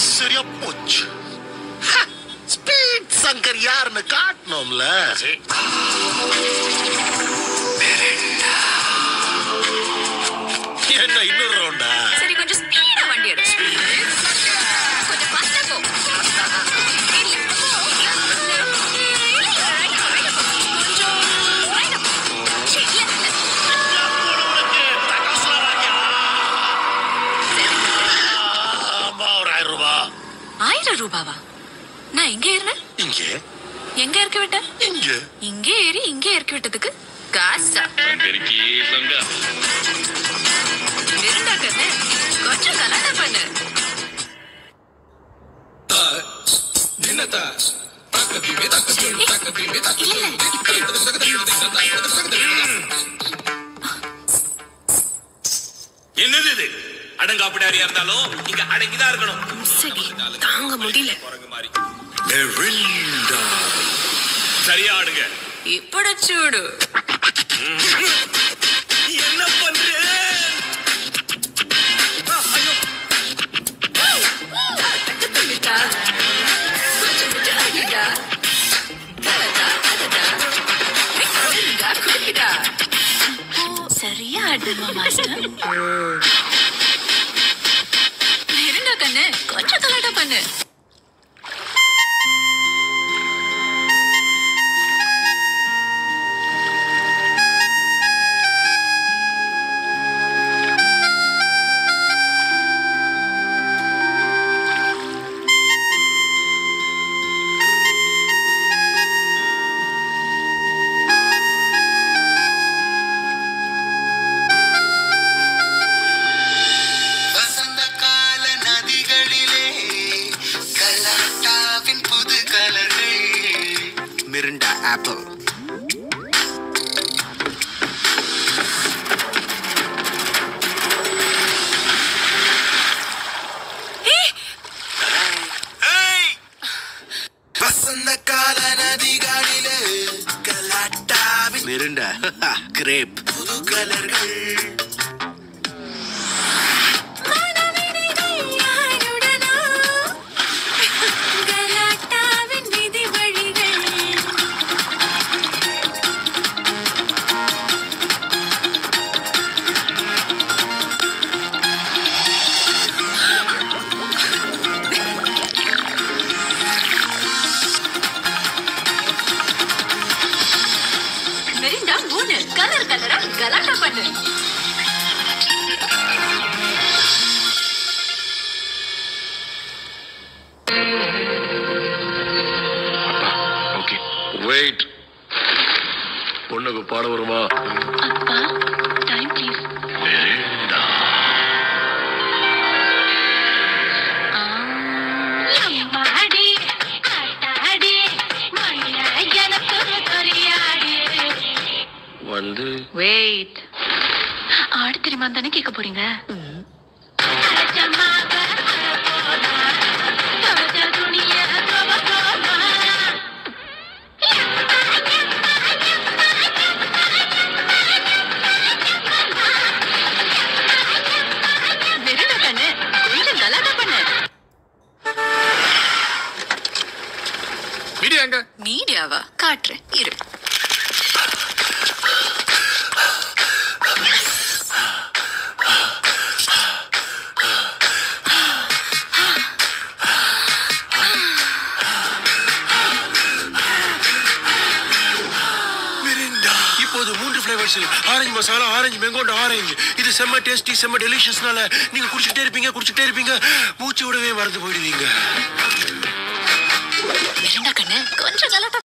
சரியா போச்சு ஸ்பீட் சங்கர் யாருன்னு காட்டணும்ல என்ன இன்னொரு ரவுண்டா சரி கொஞ்சம் ஸ்பீடா வண்டி எடு கொஞ்சம் ஃபாஸ்டா போ இல்ல, இல்ல, right ஆ, right ஆ போ. கொஞ்சம் right ஆ போ. சீ, இல்ல, இல்ல. ஆமா ஒரு ஆயிரம் ரூபாய் ஆயிரம் ரூபாவா நான் எங்க ஏறினேன் இங்க எங்க இறக்கி விட்டேன் இங்க இங்கே ஏறி இங்கே இறக்கி விட்டதுக்கு காசா பெருக்கி சங்க இருந்தா கண்ணு கொஞ்சம் கலாட்டா பண்ணு இல்ல, இல்ல, என்னது இது அடங்காப்பிடாரியா இருந்தாலும் இங்க அடங்கிதான் இருக்கணும் சரி தாங்க முடியல குரங்கு மாதிரி சரியா ஆடுங்க இப்பட சூடு என்ன பண்ற சரியா ஆடுமா மாஸ்டர் இருந்தா கண்ணு கொஞ்சம் கலாட்டா பண்ணு வசந்த கால நதிகளிலே கலாட்டாவின் புது கலர்கள் மிருண்டா ஆப்பிள் வசந்த கால நதிகளிலே கலாட்டாவின் மிருண்டா கிரேப் புது கலர்கள் கலாட்டாவின் விதி வழிகள் மெரிண்டா மூணு கலர் கலரா கலாட்டா பண்ணு ஓகே வெயிட் பொண்ணுக்கு பாட வருமா அப்பா டைம் ப்ளீஸ் அம்மாடி ஆட்டாடி மயில எனக்கு தெரியாடி வந்து வெயிட் ஆடு தெரியுமா தானே கேட்க போறீங்க மெரினா கண்ணு கொஞ்சம் கலாட்டா பண்ணு மீடியா எங்க மீடியாவா காட்டுறேன் இரு இப்போது மூன்று ஃபிளேவர்ஸில் ஆரஞ்சு மசாலா ஆரஞ்சு மேங்கோண்ட் ஆரஞ்சு இது செம்ம டேஸ்டி செம்ம டெலிஷியஸ்னால நீங்க குடிச்சிட்டே இருப்பீங்க குடிச்சிட்டே இருப்பீங்க மூச்சு விடவே மறந்து போயிடுவீங்க மெரினா கண்ணு கொஞ்சம் கலாட்டா